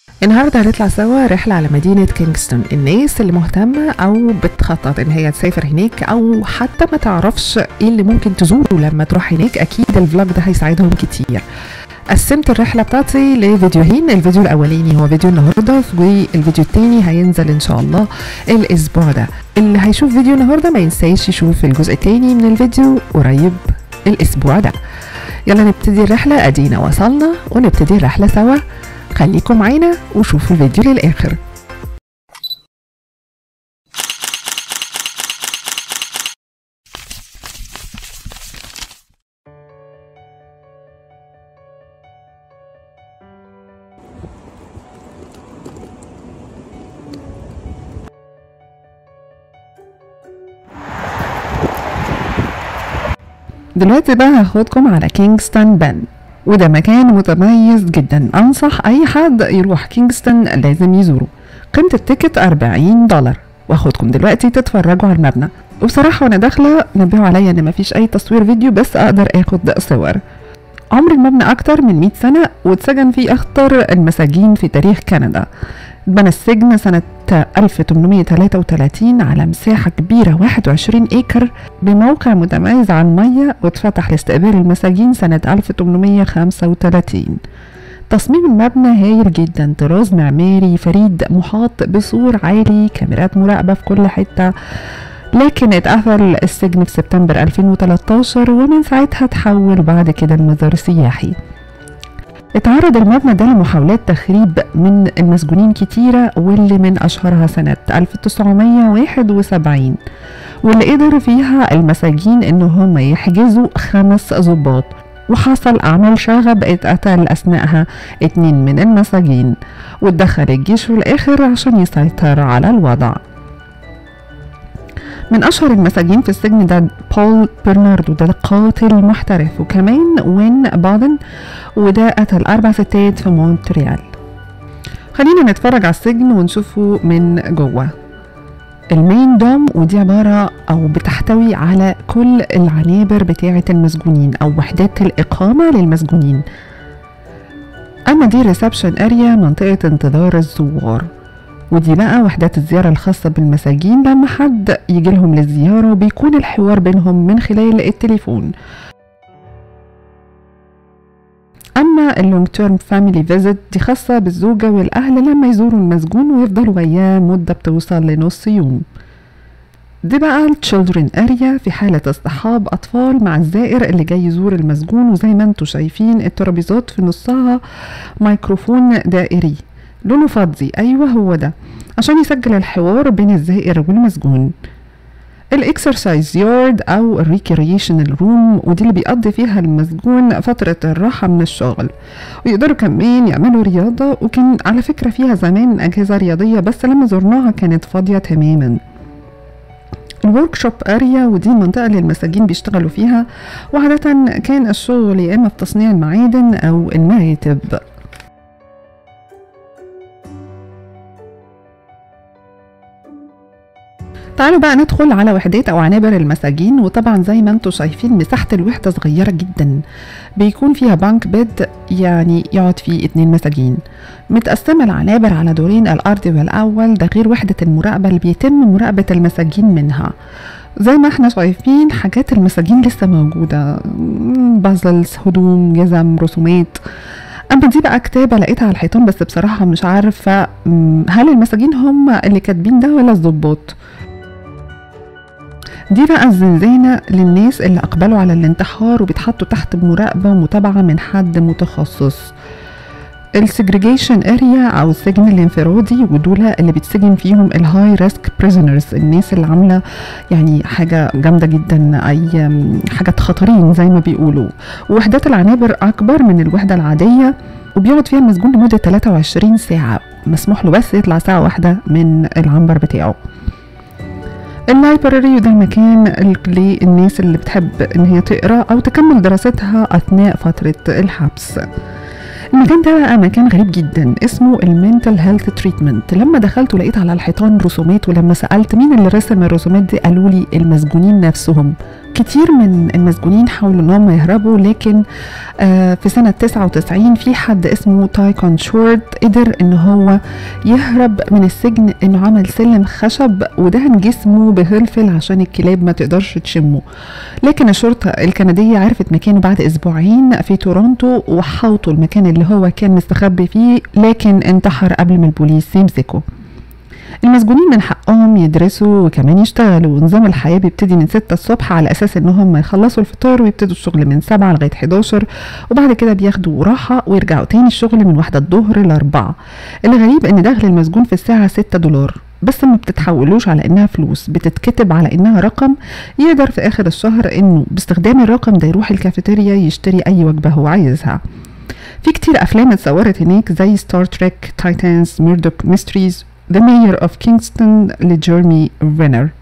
النهارده هنطلع سوا رحلة على مدينة كينغستون الناس اللي مهتمة أو بتخطط إن هي تسافر هناك أو حتى ما تعرفش إيه اللي ممكن تزوره لما تروح هناك أكيد الفلوج ده هيساعدهم كتير قسمت الرحلة بتاعتي لفيديوهين الفيديو الأولاني هو فيديو النهاردة والفيديو التاني هينزل إن شاء الله الأسبوع ده اللي هيشوف فيديو النهاردة ما ينساش يشوف الجزء التاني من الفيديو قريب الأسبوع ده يلا نبتدي الرحلة أدينا وصلنا ونبتدي الرحلة سوا خليكم معانا وشوفوا الفيديو للآخر دلوقتي بقى هاخدكم على كينغستون بن وده مكان متميز جدا انصح اي حد يروح كينغستون لازم يزوره قيمة التيكت 40 دولار واخدكم دلوقتي تتفرجوا على المبنى وبصراحة وانا داخلة نبهوا عليا ان مفيش اي تصوير فيديو بس اقدر اخد صور عمر المبنى اكتر من 100 سنة واتسجن فيه اخطر المساجين في تاريخ كندا اتبنى السجن سنة 1833 على مساحة كبيرة 21 ايكر بموقع متميز على المية واتفتح لاستقبال المساجين سنة 1835 تصميم المبنى هايل جدا طراز معماري فريد محاط بسور عالي كاميرات مراقبة في كل حتة لكن اتقفل السجن في سبتمبر 2013 ومن ساعتها تحول بعد كده لمزار سياحي اتعرض المبنى ده لمحاولات تخريب من المسجونين كتيرة واللي من أشهرها سنة 1971 واللي قدر فيها المساجين إن هم يحجزوا خمس ضباط وحصل أعمال شغب اتقتل أثناءها اتنين من المساجين واتدخل الجيش في الآخر عشان يسيطر على الوضع من أشهر المساجين في السجن ده بول برناردو ده قاتل محترف وكمان وين بادن وده قتل أربع ستات في مونتريال خلينا نتفرج على السجن ونشوفه من جوه المين دوم ودي عبارة أو بتحتوي على كل العنابر بتاعة المسجونين أو وحدات الإقامة للمسجونين أما دي ريسبشن أريا منطقة انتظار الزوار ودي بقى وحدات الزيارة الخاصة بالمساجين لما حد يجي لهم للزيارة وبيكون الحوار بينهم من خلال التليفون أما اللونج تيرم فاميلي فيزيت دي خاصة بالزوجة والأهل لما يزوروا المسجون ويفضلوا وياه مدة بتوصل لنص يوم دي بقى التشيلدرن اريا في حالة اصطحاب أطفال مع الزائر اللي جاي يزور المسجون وزي ما انتوا شايفين الترابيزات في نصها ميكروفون دائري لونه فضي أيوة هو ده عشان يسجل الحوار بين الزائر والمسجون الاكسرسايز يارد او الريكريشنال روم ودي اللي بيقضي فيها المسجون فترة الراحة من الشغل ويقدروا كمان يعملوا رياضة وكان على فكرة فيها زمان أجهزة رياضية بس لما زرناها كانت فاضية تماما الورك شوب اريا ودي المنطقة اللي المساجين بيشتغلوا فيها وعادة كان الشغل يا إما في تصنيع المعادن أو المراتب تعالوا بقى ندخل على وحدات او عنابر المساجين وطبعا زي ما انتم شايفين مساحة الوحدة صغيرة جدا بيكون فيها بانك بيد يعني يقعد فيه اتنين مساجين متقسمة العنابر على دورين الارضي والاول ده غير وحدة المراقبة اللي بيتم مراقبة المساجين منها زي ما احنا شايفين حاجات المساجين لسه موجودة بازلز هدوم جزم رسومات اما دي بقى كتابة لقيتها على الحيطان بس بصراحة مش عارفة هل المساجين هم اللي كاتبين ده ولا الظباط دي بقى الزنزانة للناس اللي أقبلوا على الانتحار وبيتحطوا تحت مراقبة ومتابعة من حد متخصص السجريجيشن اريا او السجن الانفرادي ودول اللي بيتسجن فيهم الهاي ريسك بريزنرز الناس اللي عامله يعني حاجه جامده جدا اي حاجه خطرين زي ما بيقولوا وحدات العنابر اكبر من الوحده العاديه وبيقعد فيها المسجون لمده 23 ساعه مسموح له بس يطلع ساعه واحده من العنبر بتاعه اللايبراري وده المكان للناس اللي بتحب ان هي تقرا او تكمل دراستها اثناء فتره الحبس المكان ده بقى مكان غريب جدا اسمه المنتال هيلث تريتمنت لما دخلت ولقيت على الحيطان رسومات ولما سالت مين اللي رسم الرسومات دي قالوا لي المسجونين نفسهم كتير من المسجونين حاولوا ان هم يهربوا لكن آه في سنة 99 في حد اسمه تايكون شورد قدر ان هو يهرب من السجن انه عمل سلم خشب ودهن جسمه بهلفل عشان الكلاب ما تقدرش تشمه لكن الشرطة الكندية عرفت مكانه بعد اسبوعين في تورونتو وحوطوا المكان اللي هو كان مستخبي فيه لكن انتحر قبل ما البوليس يمسكه المسجونين من حقهم يدرسوا وكمان يشتغلوا ونظام الحياة بيبتدي من 6 الصبح على أساس إنهم يخلصوا الفطار ويبتدوا الشغل من 7 لغاية 11 وبعد كده بياخدوا راحة ويرجعوا تاني الشغل من واحدة الظهر لأربعة الغريب إن دخل المسجون في الساعة 6 دولار بس ما بتتحولوش على انها فلوس بتتكتب على انها رقم يقدر في اخر الشهر انه باستخدام الرقم ده يروح الكافيتيريا يشتري اي وجبه هو عايزها في كتير افلام اتصورت هناك زي ستار تريك تايتانز ميردوك ميستريز ذا ماير اوف كينغستون لجيرمي رينر